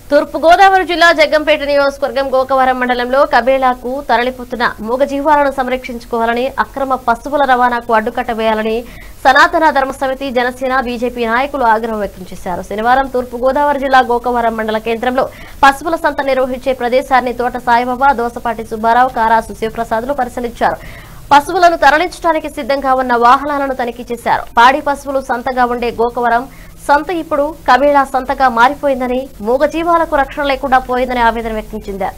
తూర్పు గోదావరి జిల్లా జగ్గంపేట నియోజకవర్గం గోకవరం మండలంలో కబేలాకు తరలిపోతున్న మూగజీవాలను సంరక్షించుకోవాలని అక్రమ పశువుల రవాణాకు అడ్డుకట్ట వేయాలని సనాతన ధర్మ సమితి జనసేన బీజేపీ నాయకులు ఆగ్రహం వ్యక్తం చేశారు శనివారం తూర్పు గోదావరి జిల్లా గోకవరం మండల కేంద్రంలో పశువుల సంత నిర్వహించే ప్రదేశాన్ని తోట సాయిబాబా దోసపాటి సుబ్బారావు కారాసు శివప్రసాద్లు పరిశీలించారు పశువులను తరలించడానికి సిద్ధంగా ఉన్న వాహనాలను తనిఖీ చేశారు పాడి పశువులు సంతగా ఉండే గోకవరం సంత ఇప్పుడు కబీళా సంతగా మారిపోయిందని మూగజీవాలకు రక్షణ లేకుండా పోయిందని ఆవేదన వ్యక్తం చేశారు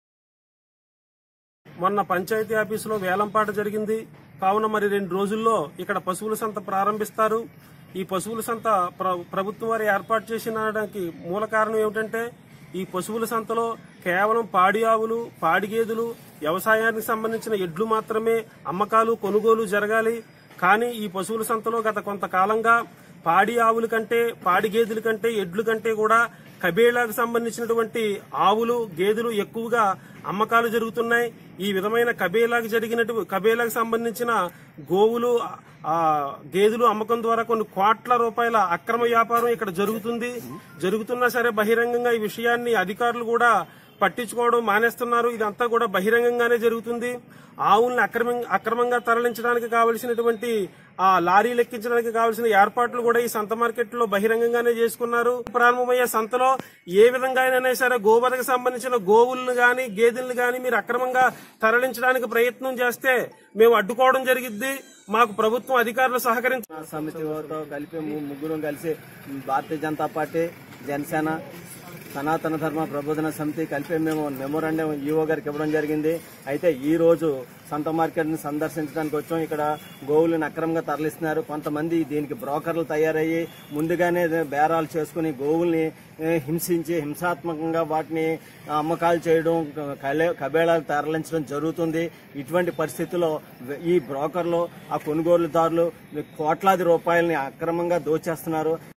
మొన్న పంచాయతీ ఆఫీసులో వేలంపాట జరిగింది కావున మరి రెండు రోజుల్లో ఇక్కడ పశువుల సంత ప్రారంభిస్తారు ఈ పశువుల సంత ప్ర- ప్రభుత్వం వారు ఏర్పాటు చేసినడానికి మూల కారణం ఏమిటంటే ఈ పశువుల సంతలో కేవలం పాడి ఆవులు పాడి గేదెలు వ్యవసాయానికి సంబంధించిన ఎడ్లు మాత్రమే అమ్మకాలు కొనుగోలు జరగాలి కానీ ఈ పశువుల సంతలో గత కొంతకాలంగా పాడి ఆవుల కంటే పాడి గేదెల కంటే ఎడ్ల కంటే కూడా కబేళాకు సంబంధించినటువంటి ఆవులు గేదెలు ఎక్కువగా అమ్మకాలు జరుగుతున్నాయి ఈ విధమైన కబేలాకు జరిగినట్టు కబేలాకు సంబంధించిన గోవులు ఆ గేదెలు అమ్మకం ద్వారా కొన్ని కోట్ల రూపాయల అక్రమ వ్యాపారం ఇక్కడ జరుగుతుంది జరుగుతున్నా సరే బహిరంగంగా ఈ విషయాన్ని అధికారులు కూడా పట్టించుకోవడం మానేస్తున్నారు ఇదంతా కూడా బహిరంగంగానే జరుగుతుంది ఆవుల్ని అక్రమంగా అక్రమంగా తరలించడానికి కావలసినటువంటి ఆ లారీలు ఎక్కించడానికి కావలసిన ఏర్పాట్లు కూడా ఈ సంత మార్కెట్ లో బహిరంగంగానే చేసుకున్నారు ప్రారంభమయ్యే సంతలో ఏ విధంగానైనా సరే గోవధకు సంబంధించిన గోవులను గాని గేదెలను గాని మీరు అక్రమంగా తరలించడానికి ప్రయత్నం చేస్తే మేము అడ్డుకోవడం జరిగిద్ది మాకు ప్రభుత్వం అధికారులు సహకరించ సమితితో కలిపి ము- ముగ్గురం కలిసి భారతీయ జనతా పార్టీ జనసేన సనాతన ధర్మ ప్రబోధన సమితి కలిపి మేము మెమోరాండం ఈఓ గారికి ఇవ్వడం జరిగింది అయితే ఈ రోజు సంత మార్కెట్ ని సందర్శించడానికి వచ్చాం ఇక్కడ గోవులను అక్రమంగా తరలిస్తున్నారు కొంతమంది దీనికి బ్రోకర్లు తయారయ్యి ముందుగానే బేరాలు చేసుకుని గోవుల్ని ఏ, హింసించి హింసాత్మకంగా వాటిని అమ్మకాలు చేయడం కలే- కబేళాలు తరలించడం జరుగుతుంది ఇటువంటి పరిస్థితుల్లో ఈ బ్రోకర్లు ఆ కొనుగోలుదారులు కోట్లాది రూపాయలని అక్రమంగా దోచేస్తున్నారు